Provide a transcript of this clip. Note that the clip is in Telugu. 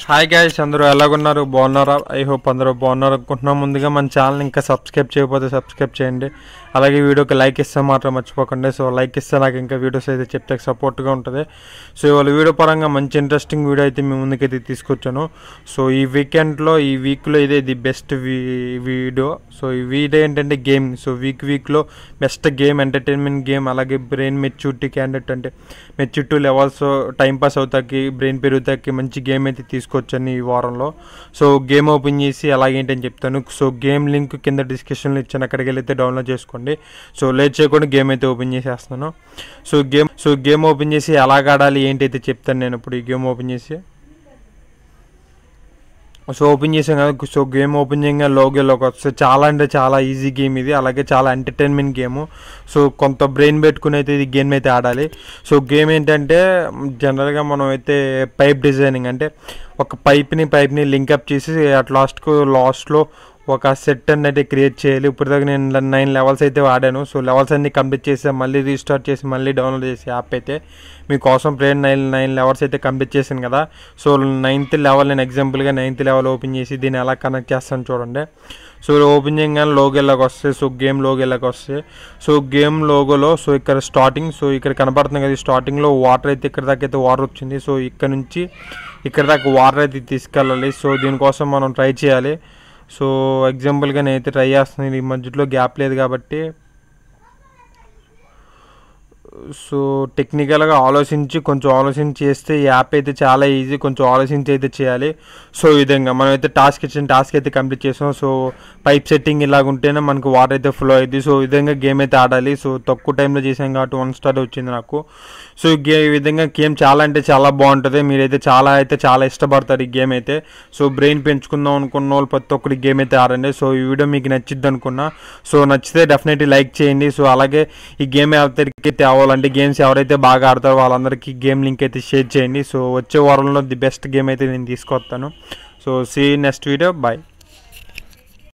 హాయ్ గైస్ అందరూ ఎలాగున్నారు బాగున్నారా ఐ హోప్ అందరూ బాగున్నారు అనుకుంటున్నాం ముందుగా మన ఛానల్ ఇంకా సబ్స్క్రైబ్ చేయకపోతే సబ్స్క్రైబ్ చేయండి అలాగే వీడియోకి లైక్ ఇస్తే మాత్రం మర్చిపోకండి సో లైక్ ఇస్తే నాకు ఇంకా వీడియోస్ అయితే చెప్తే సపోర్ట్గా ఉంటుంది సో ఇవాళ వీడియో పరంగా మంచి ఇంట్రెస్టింగ్ వీడియో అయితే మీ ముందుకైతే తీసుకొచ్చాను సో ఈ వీకెండ్లో ఈ వీక్లో ఇదే ది బెస్ట్ వీడియో సో ఈ వీడియో ఏంటంటే గేమ్ సో వీక్ వీక్లో బెస్ట్ గేమ్ ఎంటర్టైన్మెంట్ గేమ్ అలాగే బ్రెయిన్ మెచ్యూరిటీ క్యాండిడేట్ అంటే మెచ్యూరిటీ లెవెల్స్ టైం పాస్ అవుతాకి బ్రెయిన్ పెరుగుతాకి మంచి గేమ్ అయితే తీసుకొచ్చాను ఈ వారంలో సో గేమ్ ఓపెన్ చేసి అలాగేంటని చెప్తాను సో గేమ్ లింక్ కింద డిస్క్రిప్షన్లో ఇచ్చాను అక్కడికి వెళ్ళి డౌన్లోడ్ చేసుకోండి సో లేట్ చేయకుండా గేమ్ అయితే ఓపెన్ చేసేస్తున్నాను so game so game open చేసి ఎలాగ ఆడాలి ఏంటైతే చెప్తాను నేను ఇప్పుడు ఈ గేమ్ ఓపెన్ చేసి సో ఓపెన్ చేసాం కదా సో గేమ్ ఓపెన్ చేయగా లోగోలోకి వస్తే చాలా అంటే చాలా ఈజీ గేమ్ ఇది అలాగే చాలా ఎంటర్టైన్మెంట్ గేమ్ సో కొంత బ్రెయిన్ పెట్టుకుని అయితే ఇది గేమ్ అయితే ఆడాలి సో గేమ్ ఏంటంటే జనరల్గా మనం అయితే పైప్ డిజైనింగ్ అంటే ఒక పైప్ని పైప్ని లింకప్ చేసి అట్ లాస్ట్కు లాస్ట్లో ఒక సెట్ అనేది క్రియేట్ చేయాలి ఇప్పుడు దాకా నేను నైన్ లెవెల్స్ అయితే వాడాను సో లెవెల్స్ అన్ని కంప్లీట్ చేసి మళ్ళీ రీస్టార్ట్ చేసి మళ్ళీ డౌన్లోడ్ చేసి యాప్ అయితే మీకోసం ప్లేయర్ నైన్ నైన్ లెవెల్స్ అయితే కంప్లీట్ చేశాను కదా సో నైన్త్ లెవెల్ నేను ఎగ్జాంపుల్గా నైన్త్ లెవెల్ ఓపెన్ చేసి దీన్ని ఎలా కనెక్ట్ చేస్తాను చూడండి సో ఓపెన్ చేయగానే లోగోలోకి వస్తాయి సో గేమ్ లోగోలోకి వస్తాయి సో గేమ్ లోగోలో సో ఇక్కడ స్టార్టింగ్ సో ఇక్కడ కనపడుతుంది కదా స్టార్టింగ్లో వాటర్ అయితే ఇక్కడ దాకా అయితే వాటర్ వచ్చింది సో ఇక్కడ నుంచి ఇక్కడ దాకా వాటర్ అయితే తీసుకెళ్ళాలి సో దీనికోసం మనం ట్రై చేయాలి సో ఎగ్జాంపుల్గా నేనైతే ట్రై చేస్తున్నాను ఈ మధ్యలో గ్యాప్ లేదు కాబట్టి సో టెక్నికల్గా ఆలోచించి కొంచెం ఆలోచించి చేస్తే ఈ యాప్ అయితే చాలా ఈజీ కొంచెం ఆలోచించి అయితే చేయాలి సో ఈ విధంగా మనం అయితే టాస్క్ ఇచ్చిన టాస్క్ అయితే కంప్లీట్ చేసాం సో పైప్ సెట్టింగ్ ఇలాగ ఉంటేనే మనకు వాటర్ అయితే ఫ్లో అయింది సో ఈ విధంగా గేమ్ అయితే ఆడాలి సో తక్కువ టైంలో చేసాం కాబట్టి వన్ స్టార్ వచ్చింది నాకు సో ఈ గే ఈ విధంగా గేమ్ చాలా అంటే చాలా బాగుంటుంది మీరైతే చాలా అయితే చాలా ఇష్టపడతారు ఈ గేమ్ అయితే సో బ్రెయిన్ పెంచుకుందాం అనుకున్న వాళ్ళు ప్రతి ఒక్కటి గేమ్ అయితే ఆడండి సో ఈ వీడియో మీకు నచ్చిద్ది అనుకున్నా సో నచ్చితే డెఫినెట్లీ లైక్ చేయండి సో అలాగే ఈ గేమ్ ఎవరికి తేవాలంటే గేమ్స్ ఎవరైతే బాగా ఆడతారో వాళ్ళందరికీ గేమ్ లింక్ అయితే షేర్ చేయండి సో వచ్చే వారంలో ది బెస్ట్ గేమ్ అయితే నేను తీసుకొస్తాను so see next video bye